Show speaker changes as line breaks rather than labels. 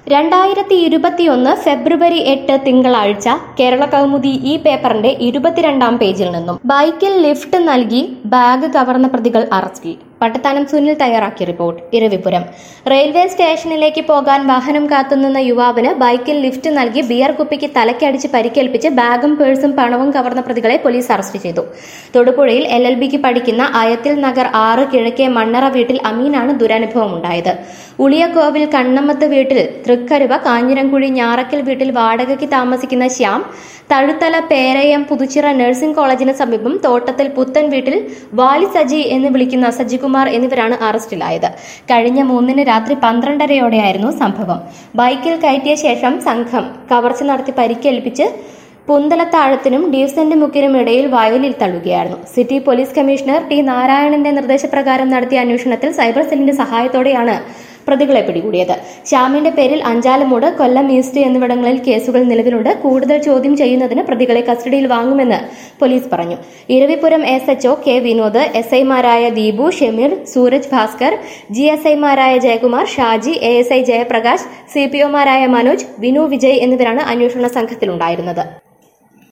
രണ്ടായിരത്തി ഇരുപത്തിയൊന്ന് ഫെബ്രുവരി എട്ട് തിങ്കളാഴ്ച കേരള കൗമുദി ഈ പേപ്പറിന്റെ ഇരുപത്തിരണ്ടാം പേജിൽ നിന്നും ബൈക്കിൽ ലിഫ്റ്റ് നൽകി ബാഗ് കവർന്ന പ്രതികൾ അറസ്റ്റിൽ പട്ടത്താനം സുനിൽ തയ്യാറാക്കിയ റിപ്പോർട്ട് ഇരവിപുരം റെയിൽവേ സ്റ്റേഷനിലേക്ക് പോകാൻ വാഹനം കാത്തുനിന്ന യുവാവിന് ബൈക്കിൽ ലിഫ്റ്റ് നൽകി ബിയർ കുപ്പിക്ക് തലക്കടിച്ച് പരിക്കേൽപ്പിച്ച് ബാഗും പേഴ്സും പണവും കവർന്ന പ്രതികളെ പോലീസ് അറസ്റ്റ് ചെയ്തു തൊടുപുഴയിൽ എൽ എൽ ബിക്ക് പഠിക്കുന്ന അയത്തിൽ നഗർ ആറ് കിഴക്കേ മണ്ണറ വീട്ടിൽ അമീനാണ് ദുരനുഭവം ഉണ്ടായത് ഉളിയക്കോവിൽ കണ്ണമ്മത്ത് വീട്ടിൽ തൃക്കരുവ കാഞ്ഞിരംകുഴി ഞാറക്കൽ വീട്ടിൽ വാടകയ്ക്ക് താമസിക്കുന്ന ശ്യാം തഴുത്തല പേരയം പുതുച്ചിറ നഴ്സിംഗ് കോളേജിന് സമീപം തോട്ടത്തിൽ പുത്തൻ വീട്ടിൽ വാലി സജി എന്ന് വിളിക്കുന്ന സജികുമാർ എന്നിവരാണ് അറസ്റ്റിലായത് കഴിഞ്ഞ മൂന്നിന് രാത്രി പന്ത്രണ്ടരയോടെയായിരുന്നു സംഭവം ബൈക്കിൽ കയറ്റിയ ശേഷം സംഘം കവർച്ച നടത്തി പരിക്കേൽപ്പിച്ച് പുന്തലത്താഴത്തിനും ഡീസന്റ് മുക്കിനും ഇടയിൽ വയലിൽ തള്ളുകയായിരുന്നു സിറ്റി പോലീസ് കമ്മീഷണർ ടി നാരായണന്റെ നിർദ്ദേശപ്രകാരം നടത്തിയ അന്വേഷണത്തിൽ സൈബർ സെല്ലിന്റെ സഹായത്തോടെയാണ് പ്രതികളെ പിടികൂടിയത് ശ്യാമിന്റെ പേരിൽ അഞ്ചാലമൂട് കൊല്ലം ഈസ്റ്റ് എന്നിവിടങ്ങളിൽ കേസുകൾ നിലവിലുണ്ട് കൂടുതൽ ചോദ്യം ചെയ്യുന്നതിന് പ്രതികളെ കസ്റ്റഡിയിൽ വാങ്ങുമെന്ന് പോലീസ് പറഞ്ഞു Eravipuram S H O K Vinod S ഐമാരായ ദീപു ഷെമീർ സൂരജ് ഭാസ്കർ ജി എസ് ഐമാരായ Jayakumar Shaji A S I Jayaprakash C P ഒമാരായ മനോജ് വിനു വിജയ് എന്നിവരാണ് അന്വേഷണ സംഘത്തിലുണ്ടായിരുന്നത്